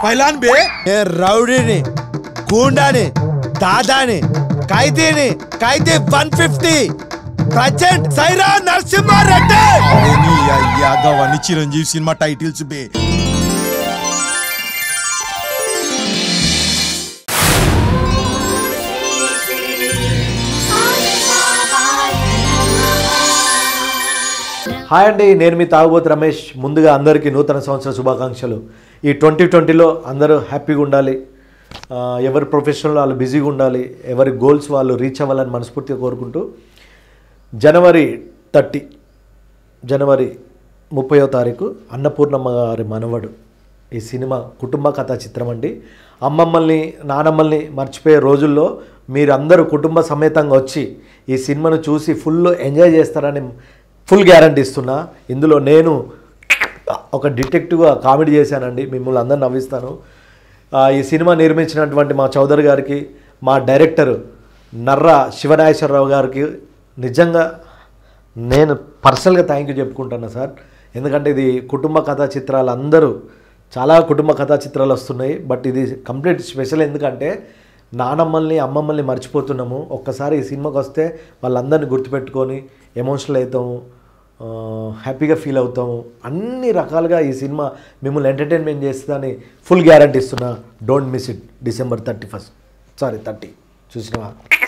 pylon బే నేను రౌడీని గూండాని దాదాని ఖైదీని Khaidi one fifty present Syeraa Narasimhareddy అరే నీ అయ్యా గవన్ని చిరంజీవి సినిమా టైటిల్స్ బే హాయ్ అండి నేను మీ తాగుబోతు రమేష్ ముందుగా అందరికీ నూతన సంవత్సర శుభాకాంక్షలు ఈ ట్వంటీ ట్వంటీలో అందరూ హ్యాపీగా ఉండాలి ఆ, ఎవరి ప్రొఫెషన్లో వాళ్ళు బిజీగా ఉండాలి ఎవరి గోల్స్ వాళ్ళు రీచ్ అవ్వాలని మనస్ఫూర్తిగా కోరుకుంటూ జనవరి థర్టీ జనవరి ముప్పయో తారీఖు అన్నపూర్ణమ్మ గారి మనవడు ఈ సినిమా కుటుంబ కథా చిత్రం అండి అమ్మమ్మల్ని నానమ్మల్ని మర్చిపోయే రోజుల్లో మీరందరూ కుటుంబ సమేతంగా వచ్చి ఈ సినిమాను చూసి ఫుల్ ఎంజాయ్ చేస్తారని ఫుల్ గ్యారంటీ ఇస్తున్నా ఇందులో నేను ఒక డిటెక్టివ్గా కామెడీ చేశానండి మిమ్మల్ని అందరు నవ్విస్తాను ఆ, ఈ సినిమా నిర్మించినటువంటి మా చౌదరి గారికి మా డైరెక్టర్ నర్రా శివనాగేశ్వరరావు గారికి నిజంగా నేను పర్సనల్గా థ్యాంక్ యూ చెప్పుకుంటున్నా సార్ ఎందుకంటే ఇది కుటుంబ కథా చిత్రాలు అందరూ చాలా కుటుంబ కథా చిత్రాలు వస్తున్నాయి బట్ ఇది కంప్లీట్ స్పెషల్ ఎందుకంటే నానమ్మల్ని అమ్మమ్మల్ని మర్చిపోతున్నాము ఒక్కసారి ఈ సినిమాకి వస్తే వాళ్ళందరినీ గుర్తుపెట్టుకొని ఎమోషనల్ అవుతాము ఆ, హ్యాపీగా ఫీల్ అవుతాము అన్ని రకాలుగా ఈ సినిమా మిమ్మల్ని ఎంటర్టైన్మెంట్ చేస్తుందని ఫుల్ గ్యారంటీ ఇస్తున్నా don't miss it December thirty first sorry thirty చూసినవా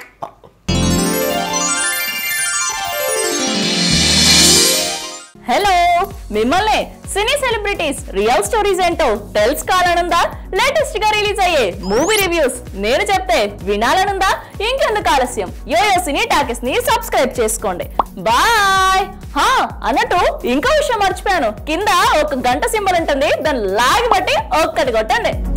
హలో మిమ్మల్ని సినీ సెలబ్రిటీస్ రియల్ స్టోరీస్ ఏంటో తెలుసుకోవాలనుందా లేటెస్ట్ గా రిలీజ్ అయ్యే మూవీ రివ్యూస్ నేను చెప్తే వినాలనుందా ఇంకెందుకు ఆలస్యం యోయో సినీ టాకెస్ ని సబ్స్క్రైబ్ చేసుకోండి బాయ్ హా అన్నట్టు ఇంకో విషయం మర్చిపోయాను కింద ఒక గంట సింబల్ ఉంటుంది దాన్ని లాగి బట్టి ఒక్కటి కొట్టండి